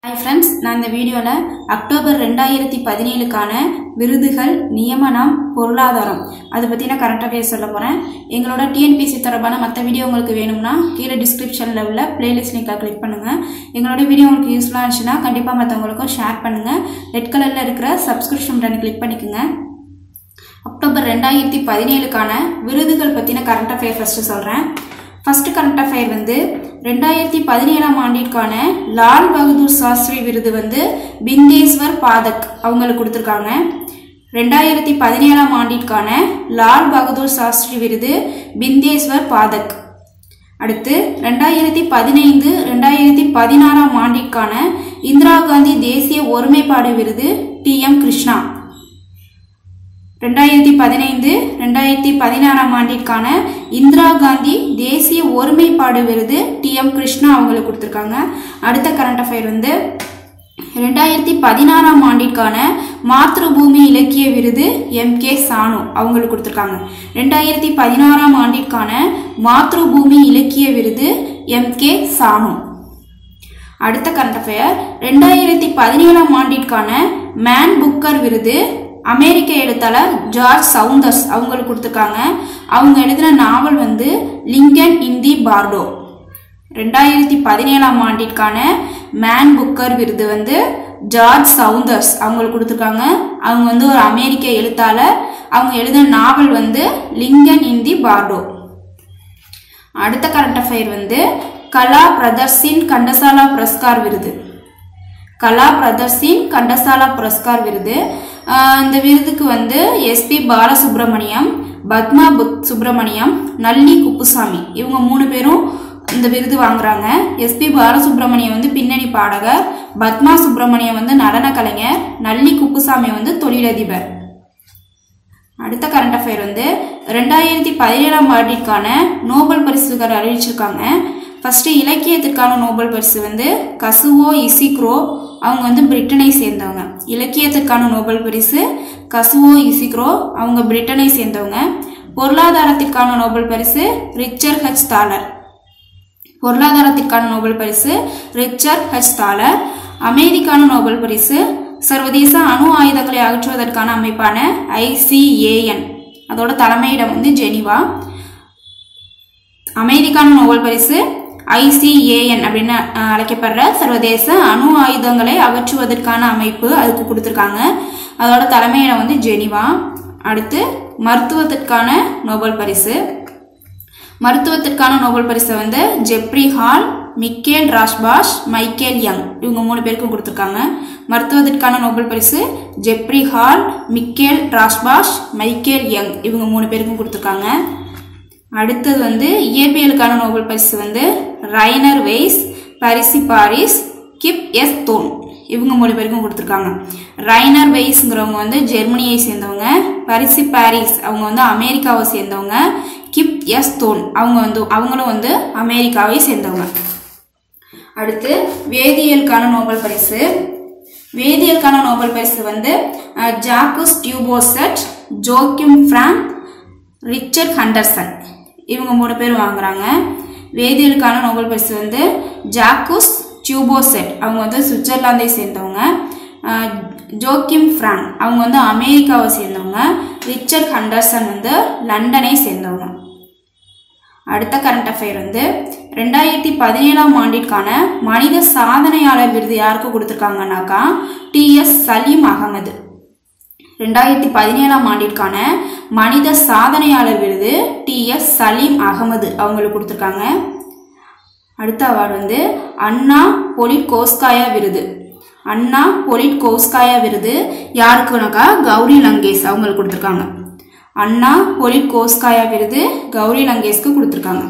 hi friends நான் இந்த வீடியோவில் அக்டோபர் ரெண்டாயிரத்தி பதினேழுக்கான விருதுகள் நியமனம் பொருளாதாரம் அதை பற்றி நான் கரெக்டாக பேச சொல்ல போகிறேன் எங்களோட டிஎன்பிசி தொடர்பான மற்ற வீடியோ உங்களுக்கு வேணும்னா கீழே டிஸ்கிரிப்ஷனில் உள்ள பிளேலிஸ்ட் லிங்கை கிளிக் பண்ணுங்கள் எங்களோட வீடியோ உங்களுக்கு யூஸ்ஃபுல்லாக இருந்துச்சுன்னா கண்டிப்பாக மற்றவங்களுக்கும் ஷேர் பண்ணுங்கள் ரெட் கலரில் இருக்கிற சப்ஸ்கிரிப்ஷன் பட்டனை கிளிக் பண்ணிக்கோங்க அக்டோபர் ரெண்டாயிரத்தி பதினேழுக்கான விருதுகள் பற்றின கரண்ட் அஃபேர் ஃபஸ்ட்டு சொல்கிறேன் ஃபர்ஸ்ட் கரண்ட் அஃபேர் வந்து ரெண்டாயிரத்தி பதினேழாம் ஆண்டிற்கான லால் பகதூர் சாஸ்திரி விருது வந்து பிந்தேஸ்வர் பாதக் அவங்களுக்கு கொடுத்துருக்காங்க ரெண்டாயிரத்தி பதினேழாம் ஆண்டிற்கான லால் பகதூர் சாஸ்திரி விருது பிந்தேஸ்வர் பாதக் அடுத்து ரெண்டாயிரத்தி பதினைந்து ரெண்டாயிரத்தி பதினாறாம் ஆண்டிற்கான இந்திரா காந்தி தேசிய ஒருமைப்பாடு விருது டி எம் கிருஷ்ணா ரெண்டாயிரத்தி பதினைந்து ரெண்டாயிரத்தி பதினாறாம் ஆண்டிற்கான இந்திரா காந்தி தேசிய ஒருமைப்பாடு விருது டி எம் கிருஷ்ணா அவங்களுக்கு கொடுத்துருக்காங்க அடுத்த கரண்ட் அஃபேர் வந்து ரெண்டாயிரத்தி பதினாறாம் ஆண்டிற்கான மாத்ருபூமி இலக்கிய விருது எம் கே சானு அவங்களுக்கு கொடுத்துருக்காங்க ரெண்டாயிரத்தி பதினாறாம் ஆண்டிற்கான மாத்ருபூமி இலக்கிய விருது எம் கே சானு அடுத்த கரண்ட் அஃபேர் ரெண்டாயிரத்தி பதினேழாம் ஆண்டிற்கான மேன் புக்கர் விருது அமெரிக்க எழுத்தாளர் ஜார்ஜ் சவுந்தர்ஸ் அவங்களுக்கு கொடுத்துருக்காங்க அவங்க எழுதின நாவல் வந்து லிங்கன் இன் தி பார்டோ ரெண்டாயிரத்தி பதினேழாம் ஆண்டிற்கான மேன் புக்கர் விருது வந்து ஜார்ஜ் சவுந்தர்ஸ் அவங்களுக்கு கொடுத்துருக்காங்க அவங்க வந்து ஒரு அமெரிக்க எழுத்தாளர் அவங்க எழுதின நாவல் வந்து லிங்கன் இன் தி பார்டோ அடுத்த கரண்ட் அஃபேர் வந்து கலா பிரதர்சின் கண்டசாலா புரஸ்கார் விருது கலா பிரதர்சின் கண்டசாலா புரஸ்கார் விருது ஆஹ் இந்த விருதுக்கு வந்து எஸ்பி பாலசுப்ரமணியம் பத்மா புத் சுப்பிரமணியம் நல்லி குப்புசாமி இவங்க மூணு பேரும் இந்த விருது வாங்குறாங்க எஸ்பி பாலசுப்ரமணியம் வந்து பின்னணி பாடகர் பத்மா சுப்பிரமணியம் வந்து நடன கலைஞர் நல்லி குப்புசாமி வந்து தொழிலதிபர் அடுத்த கரண்ட் அஃபேர் வந்து ரெண்டாயிரத்தி பதினேழாம் ஆண்டிற்கான நோபல் பரிசுகள் அறிவிச்சிருக்காங்க ஃபர்ஸ்ட் இலக்கியத்திற்கான நோபல் பரிசு வந்து கசுவோ இசிக்ரோ அவங்க வந்து பிரிட்டனை சேர்ந்தவங்க இலக்கியத்திற்கான நோபல் பரிசு கசுவோ இசிக்ரோ அவங்க பிரிட்டனை சேர்ந்தவங்க பொருளாதாரத்திற்கான நோபல் பரிசு ரிச்சர் ஹெச் தாலர் பொருளாதாரத்திற்கான நோபல் பரிசு ரிச்சர்ட் ஹெச் தாலர் அமைதிக்கான நோபல் பரிசு சர்வதேச அணு ஆயுதங்களை அகற்றுவதற்கான அமைப்பான ஐசிஏஎன் அதோட தலைமையிடம் வந்து ஜெனிவா அமைதிக்கான நோபல் பரிசு ஐசிஏஎன் அப்படின்னு அஹ், அழைக்கப்படுற சர்வதேச அணு ஆயுதங்களை அகற்றுவதற்கான அமைப்பு அதுக்கு கொடுத்துருக்காங்க அதோட தலைமையிடம் வந்து ஜெனிவா அடுத்து மருத்துவத்திற்கான நோபல் பரிசு மருத்துவத்திற்கான நோபல் பரிசை வந்து Jeffrey Hall Michael Rosbash Michael Young இவங்க மூணு பேருக்கும் கொடுத்துருக்காங்க மருத்துவத்திற்கான நோபல் பரிசு Jeffrey Hall Michael Rosbash Michael Young இவங்க மூணு பேருக்கும் கொடுத்துருக்காங்க அடுத்தது வந்து இயற்பியலுக்கான நோபல் பரிசு வந்து Rainer Weiss Barry Barish Kip S Thorne இவங்க மூணு பேருக்கும் கொடுத்துருக்காங்க ரைனர் வெய்ஸ்ங்கிறவங்க வந்து ஜெர்மனியை சேர்ந்தவங்க பரிசி பாரிஸ் அவங்க வந்து அமெரிக்காவை சேர்ந்தவங்க கிப் எஸ் தோன் அவங்க வந்து அவங்களும் வந்து அமெரிக்காவை சேர்ந்தவங்க அடுத்து வேதியியலுக்கான நோபல் பரிசு வேதியியலுக்கான நோபல் பரிசு வந்து அஹ், Jacques Dubochet Joachim Frank Richard Henderson இவங்க மூணு பேர் வாங்குறாங்க வேதியியலுக்கான நோபல் பரிசு வந்து ஜாக்குஸ் டியூபோசெட் அவங்க வந்து சுவிட்சர்லாந்தை சேர்ந்தவங்க அஹ், ஜோக்கிம் ஃப்ராங்க் அவங்க வந்து அமெரிக்காவை சேர்ந்தவங்க ரிச்சர்ட் ஹண்டர்சன் வந்து லண்டனை சேர்ந்தவங்க அடுத்த கரண்ட் அஃபேர் வந்து ரெண்டாயிரத்தி பதினேழாம் ஆண்டிற்கான மனித சாதனையாளர் விருது யாருக்கு கொடுத்துருக்காங்கனாக்கா டிஎஸ் சலீம் அகமது ரெண்டாயிரத்தி பதினேழாம் ஆண்டிற்கான மனித சாதனையாளர் விருது டிஎஸ் சலீம் அகமது அவங்களுக்கு கொடுத்துருக்காங்க அடுத்த அவார்டு வந்து அண்ணா பொலிட் கோஸ்காயா விருது அண்ணா பொலிட் கோஸ்காயா விருது யாருக்குனாக்கா கௌரி லங்கேஷ் அவங்களுக்கு கொடுத்துருக்காங்க அண்ணா பொலிட் கோஸ்காயா விருது கௌரி லங்கேஷ்க்கு கொடுத்துருக்காங்க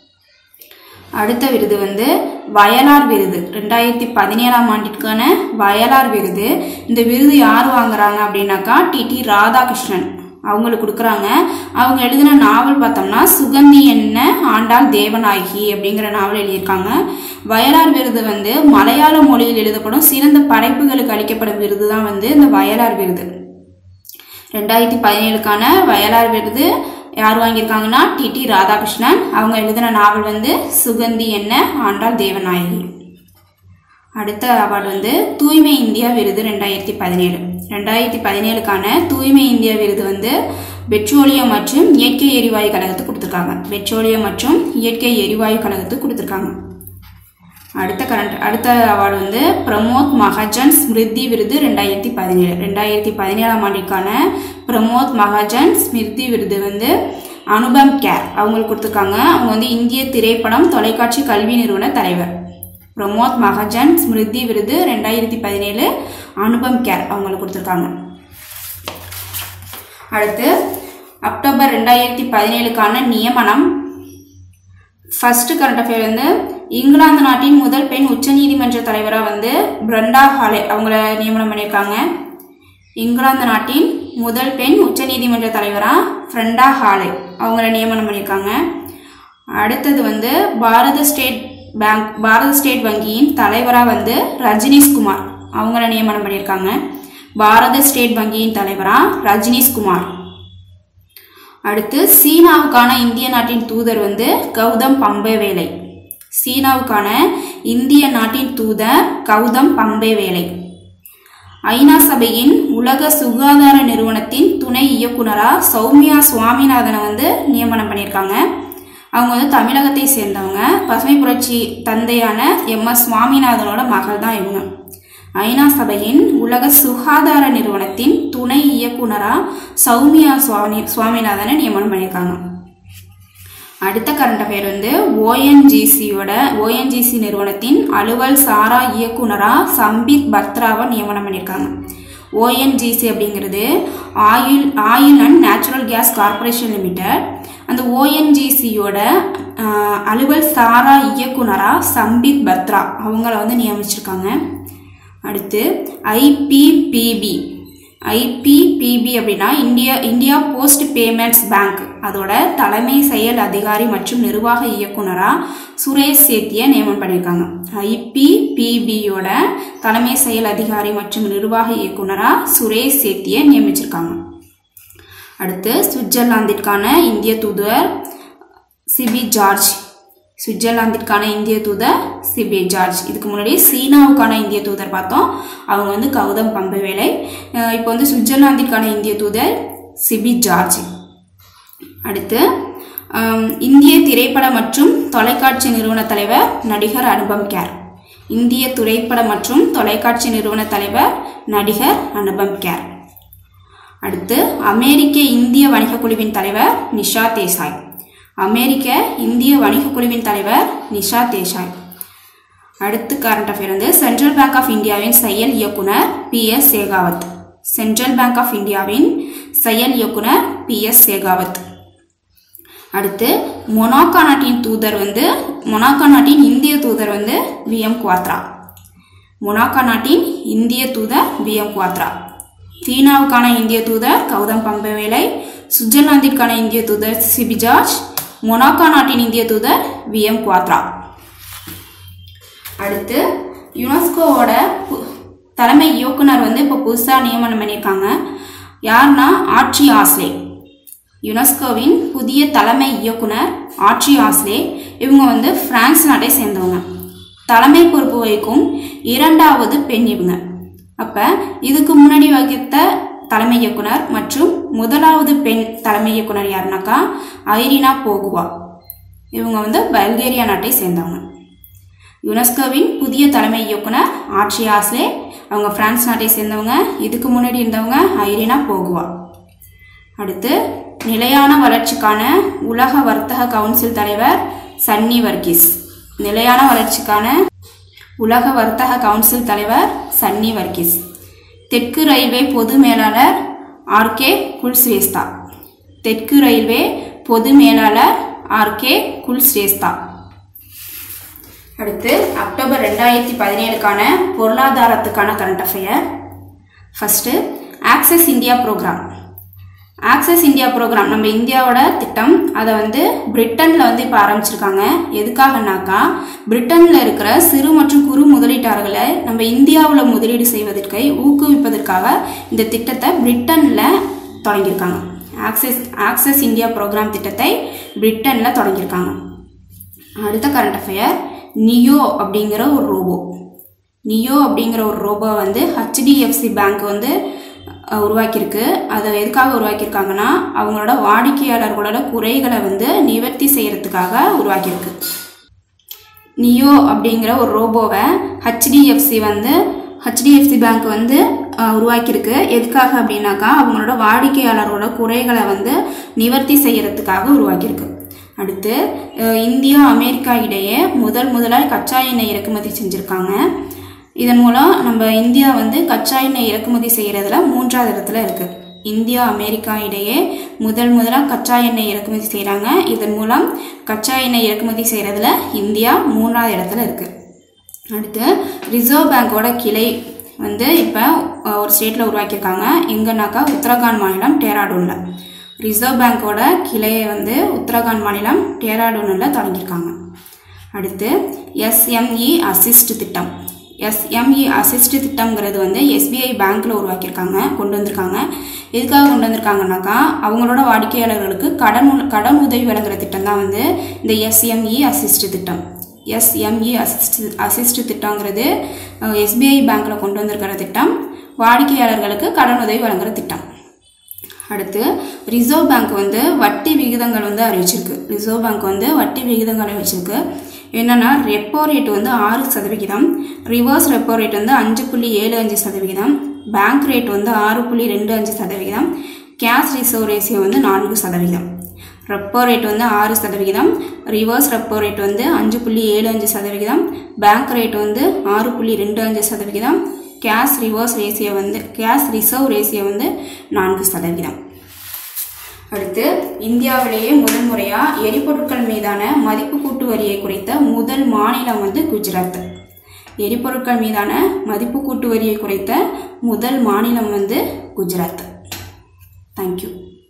அடுத்த விருது வந்து வயலார் விருது ரெண்டாயிரத்தி பதினேழாம் ஆண்டிற்கான வயலார் விருது இந்த விருது யார் வாங்குறாங்க அப்படின்னாக்கா டிடி ராதாகிருஷ்ணன் அவங்களுக்கு கொடுக்குறாங்க அவங்க எழுதின நாவல் பார்த்தோம்னா சுகந்தி என்ன ஆண்டாள் தேவநாயகி அப்படிங்கிற நாவல் எழுதியிருக்காங்க வயலார் விருது வந்து மலையாள மொழியில் எழுதப்படும் சிறந்த படைப்புகளுக்கு அளிக்கப்படும் விருது தான் வந்து இந்த வயலார் விருது ரெண்டாயிரத்தி பதினேழுக்கான வயலார் விருது யார் வாங்கியிருக்காங்கன்னா டிடி ராதாகிருஷ்ணன் அவங்க எழுதின நாவல் வந்து சுகந்தி என்ன ஆண்டாள் தேவநாயகி அடுத்த அவார்டு வந்து தூய்மை இந்தியா விருது ரெண்டாயிரத்தி பதினேழு ரெண்டாயிரத்தி பதினேழுக்கான தூய்மை இந்தியா விருது வந்து பெட்ரோலியம் மற்றும் இயற்கை எரிவாயு கழகத்துக்கு கொடுத்துருக்காங்க பெட்ரோலியம் மற்றும் இயற்கை எரிவாயு கழகத்துக்கு கொடுத்துருக்காங்க அடுத்த கரண்ட் அடுத்த அவார்டு வந்து பிரமோத் மகாஜன் ஸ்மிருதி விருது ரெண்டாயிரத்தி பதினேழு ரெண்டாயிரத்தி பதினேழாம் ஆண்டிற்கான பிரமோத் மகாஜன் ஸ்மிருதி விருது வந்து அனுபம் கேர் அவங்களுக்கு கொடுத்துருக்காங்க அவங்க வந்து இந்திய திரைப்படம் தொலைக்காட்சி கல்வி நிறுவன தலைவர் பிரமோத் மகாஜன் ஸ்மிருதி விருது ரெண்டாயிரத்தி பதினேழு அனுபம் கேர் அவங்களுக்கு கொடுத்துருக்காங்க அடுத்து அக்டோபர் ரெண்டாயிரத்தி பதினேழுக்கான நியமனம் ஃபர்ஸ்ட் கரண்ட் அஃபேர் வந்து இங்கிலாந்து நாட்டின் முதல் பெண் உச்சநீதிமன்ற தலைவராக வந்து பிரண்டா ஹாலே அவங்கள நியமனம் பண்ணியிருக்காங்க இங்கிலாந்து நாட்டின் முதல் பெண் உச்சநீதிமன்ற தலைவராக ஃப்ரெண்டா ஹாலே அவங்கள நியமனம் பண்ணியிருக்காங்க அடுத்தது வந்து Bharat State Bank Bharat State வங்கியின் தலைவராக வந்து ரஜினிஷ் குமார் அவங்கள நியமனம் பண்ணியிருக்காங்க பாரத ஸ்டேட் வங்கியின் தலைவராக ரஜினிஷ் குமார் அடுத்து சீனாவுக்கான இந்திய நாட்டின் தூதர் வந்து கௌதம் பம்பே வேலை சீனாவுக்கான இந்திய நாட்டின் தூதர் கௌதம் பம்பே வேலை ஐநா சபையின் உலக சுகாதார நிறுவனத்தின் துணை இயக்குனராக சௌமியா சுவாமிநாதனை வந்து நியமனம் பண்ணியிருக்காங்க அவங்க வந்து தமிழகத்தை சேர்ந்தவங்க பசுமை புரட்சி தந்தையான எம் எஸ் சுவாமிநாதனோட மகள் தான் இவங்க ஐநா சபையின் உலக சுகாதார நிறுவனத்தின் துணை இயக்குனராக சௌமியா சுவாமி சுவாமிநாதனை நியமனம் பண்ணியிருக்காங்க அடுத்த கரண்ட் அஃபேர் வந்து ஓஎன்ஜிசியோட ஓஎன்ஜிசி நிறுவனத்தின் அலுவல் சாரா இயக்குனராக சம்பித் பத்ராவை நியமனம் பண்ணியிருக்காங்க ஓஎன்ஜிசி அப்படிங்கிறது Oil Oil and Natural Gas Corporation Limited அந்த ஓஎன்ஜிசியோட அலுவல் சாரா இயக்குனராக சம்பித் பத்ரா அவங்கள வந்து நியமிச்சிருக்காங்க அடுத்து ஐபிபிபி ஐபிபிபி அப்படின்னா India India Post Payments Bank அதோட தலைமை செயல் அதிகாரி மற்றும் நிர்வாக இயக்குனராக சுரேஷ் சேத்தியை நியமனம் பண்ணியிருக்காங்க ஐபிபிபியோட தலைமை செயல் அதிகாரி மற்றும் நிர்வாக இயக்குனராக சுரேஷ் சேத்தியை நியமிச்சிருக்காங்க அடுத்து சுவிட்சர்லாந்திற்கான இந்திய தூதுவர் சிபி ஜார்ஜ் சுவிட்சர்லாந்திற்கான இந்திய தூதர் சிபி ஜார்ஜ் இதுக்கு முன்னாடி சீனாவுக்கான இந்திய தூதர் பார்த்தோம் அவங்க வந்து கௌதம் பம்பவேலை அஹ் இப்போ வந்து சுவிட்சர்லாந்திற்கான இந்திய தூதர் சிபி ஜார்ஜ் அடுத்து ஆம், இந்திய திரைப்பட மற்றும் தொலைக்காட்சி நிறுவன தலைவர் நடிகர் அனுபம் கேர் இந்திய திரைப்பட மற்றும் தொலைக்காட்சி நிறுவன தலைவர் நடிகர் அனுபம் கேர் அடுத்து அமெரிக்க இந்திய வணிகக் குழுவின் தலைவர் நிஷா தேசாய் அமெரிக்க இந்திய வணிகக் குழுவின் தலைவர் நிஷா தேசாய் அடுத்து கரண்ட் அஃபேர் வந்து சென்ட்ரல் பேங்க் ஆஃப் இந்தியாவின் செயல் இயக்குனர் P S Shekhawat Central Bank of இந்தியாவின் செயல் இயக்குனர் பி எஸ் சேகாவத் அடுத்து மொனாக்கா நாட்டின் தூதர் வந்து மொனாக்கா நாட்டின் இந்திய தூதர் வந்து வி எம் குவாத்ரா மொனாக்கா நாட்டின் இந்திய தூதர் வி எம் குவாத்ரா சீனாவுக்கான இந்திய தூதர் கௌதம் பம்பவேலை சுவிட்சர்லாந்திற்கான இந்திய தூதர் சிபி ஜார்ஜ் மொனாக்கா நாட்டின் இந்திய தூதர் வி எம் குவாத்ரா அடுத்து யுனெஸ்கோவோட பு- தலைமை இயக்குனர் வந்து இப்போ புதுசாக நியமனம் பண்ணியிருக்காங்க யாருன்னா ஆட்சி ஆஸ்லே யுனெஸ்கோவின் புதிய தலைமை இயக்குனர் ஆட்சி ஆஸ்லே இவங்க வந்து பிரான்ஸ் நாட்டை சேர்ந்தவங்க தலைமை பொறுப்பு வகிக்கும் இரண்டாவது பெண் இவங்க அப்போ இதுக்கு முன்னாடி வகித்த தலைமை இயக்குனர் மற்றும் முதலாவது பெண் தலைமை இயக்குனர் யாருனாக்கா ஐரினா போகுவா இவங்க வந்து பல்கேரியா நாட்டை சேர்ந்தவங்க யுனெஸ்கோவின் புதிய தலைமை இயக்குனர் ஆட்சி ஆஸ்லே அவங்க பிரான்ஸ் நாட்டை சேர்ந்தவங்க இதுக்கு முன்னாடி இருந்தவங்க ஐரினா போகுவா அடுத்து நிலையான வளர்ச்சிக்கான உலக வர்த்தக கவுன்சில் தலைவர் சன்னி வர்கீஸ் நிலையான வளர்ச்சிக்கான உலக வர்த்தக கவுன்சில் தலைவர் சன்னி வர்கீஸ் தெற்கு ரயில்வே பொது மேலாளர் ஆர்கே குல்ஸ்ரேஸ்தா தெற்கு ரயில்வே பொது மேலாளர் ஆர்கே குல்ஸ்ரேஸ்தா அடுத்து அக்டோபர் ரெண்டாயிரத்தி பதினேழுக்கான பொருளாதாரத்துக்கான current affair first Access India Programme Access India Programme நம்ம இந்தியாவோட திட்டம் அதை வந்து பிரிட்டனில் வந்து இப்போ ஆரம்பிச்சிருக்காங்க எதுக்காகனாக்கா பிரிட்டனில் இருக்கிற சிறு மற்றும் குறு முதலீட்டாளர்களை நம்ம இந்தியாவில் முதலீடு செய்வதற்கு ஊக்குவிப்பதற்காக இந்த திட்டத்தை பிரிட்டனில் தொடங்கியிருக்காங்க ஆக்சஸ் ஆக்சஸ் இந்தியா ப்ரோக்ராம் திட்டத்தை பிரிட்டனில் தொடங்கியிருக்காங்க அடுத்த கரண்ட் அஃபேர் நியோ அப்படிங்கிற ஒரு ரோபோ நியோ அப்படிங்கிற ஒரு ரோபோ வந்து ஹெச்டிஎஃப்சி பேங்க் வந்து அஹ், உருவாக்கியிருக்கு அதை எதுக்காக உருவாக்கியிருக்காங்கன்னா அவங்களோட வாடிக்கையாளர்களோட குறைகளை வந்து நிவர்த்தி செய்யறதுக்காக உருவாக்கியிருக்கு நியோ அப்படிங்கிற ஒரு ரோபோவை ஹெச்டிஎஃப்சி வந்து ஹெச்டிஎஃப்சி பேங்க் வந்து அஹ், உருவாக்கியிருக்கு எதுக்காக அப்படின்னாக்கா அவங்களோட வாடிக்கையாளரோட குறைகளை வந்து நிவர்த்தி செய்யறதுக்காக உருவாக்கியிருக்கு அடுத்து அஹ், இந்தியா அமெரிக்கா இடையே முதல் முதலாய் கச்சா எண்ணெய் இறக்குமதி செஞ்சுருக்காங்க இதன் மூலம் நம்ம இந்தியா வந்து கச்சா எண்ணெய் இறக்குமதி செய்கிறதுல மூன்றாவது இடத்துல இருக்குது இந்தியா அமெரிக்கா இடையே முதல் முதலாக கச்சா எண்ணெய் இறக்குமதி செய்கிறாங்க இதன் மூலம் கச்சா எண்ணெய் இறக்குமதி செய்கிறதுல இந்தியா மூணாவது இடத்துல இருக்குது அடுத்து ரிசர்வ் பேங்கோட கிளை வந்து இப்போ ஒரு ஸ்டேட்டில் உருவாக்கியிருக்காங்க எங்கன்னாக்கா உத்தரகாண்ட் மாநிலம் டேராடூனில் ரிசர்வ் பேங்கோட கிளையை வந்து உத்தரகாண்ட் மாநிலம் டேராடூனில் தொடங்கியிருக்காங்க அடுத்து எஸ்எம்இ அசிஸ்ட் திட்டம் எஸ்எம்இ அசிஸ்ட் திட்டம்ங்கிறது வந்து எஸ்பிஐ பேங்க்கில் உருவாக்கியிருக்காங்க கொண்டு வந்திருக்காங்க எதுக்காக கொண்டு வந்திருக்காங்கனாக்கா அவங்களோட வாடிக்கையாளர்களுக்கு கடன் உ- கடன் உதவி வழங்குற திட்டம் தான் வந்து இந்த எஸ்எம்இ அசிஸ்ட் திட்டம் எஸ்எம்இ அசிஸ்ட் அசிஸ்ட் திட்டங்கிறது எஸ்பிஐ பேங்க்கில் கொண்டு வந்திருக்கிற திட்டம் வாடிக்கையாளர்களுக்கு கடன் உதவி வழங்குற திட்டம் அடுத்து ரிசர்வ் பேங்க் வந்து வட்டி விகிதங்கள் வந்து அறிவிச்சிருக்கு ரிசர்வ் பேங்க் வந்து வட்டி விகிதங்கள் அறிவிச்சிருக்கு என்னன்னா ரெப்போ ரேட் வந்து ஆறு சதவிகிதம் ரிவர்ஸ் ரெப்போ ரேட் வந்து அஞ்சு புள்ளி ஏழு அஞ்சு சதவிகிதம் பேங்க் ரேட் வந்து ஆறு புள்ளி ரெண்டு அஞ்சு சதவிகிதம் கேஷ் ரிசர்வ் ரேஷியோ வந்து நான்கு சதவிகிதம் ரெப்போ ரேட் வந்து ஆறு சதவிகிதம் ரிவர்ஸ் ரெப்போ ரேட் வந்து அஞ்சு புள்ளி ஏழு அஞ்சு சதவிகிதம் பேங்க் ரேட் வந்து ஆறு புள்ளி ரெண்டு அஞ்சு சதவிகிதம் கேஷ் ரிவர்ஸ் ரேஷியோ வந்து கேஷ் ரிசர்வ் ரேஷியோ வந்து நான்கு சதவிகிதம் அடுத்து இந்தியாவிலேயே முதல் முறையாக எரிபொருட்கள் மீதான மதிப்பு கூட்டு வரியை குறைத்த முதல் மாநிலம் வந்து குஜராத் எரிபொருட்கள் மீதான மதிப்பு கூட்டு வரியை குறைத்த முதல் மாநிலம் வந்து குஜராத் தேங்க்யூ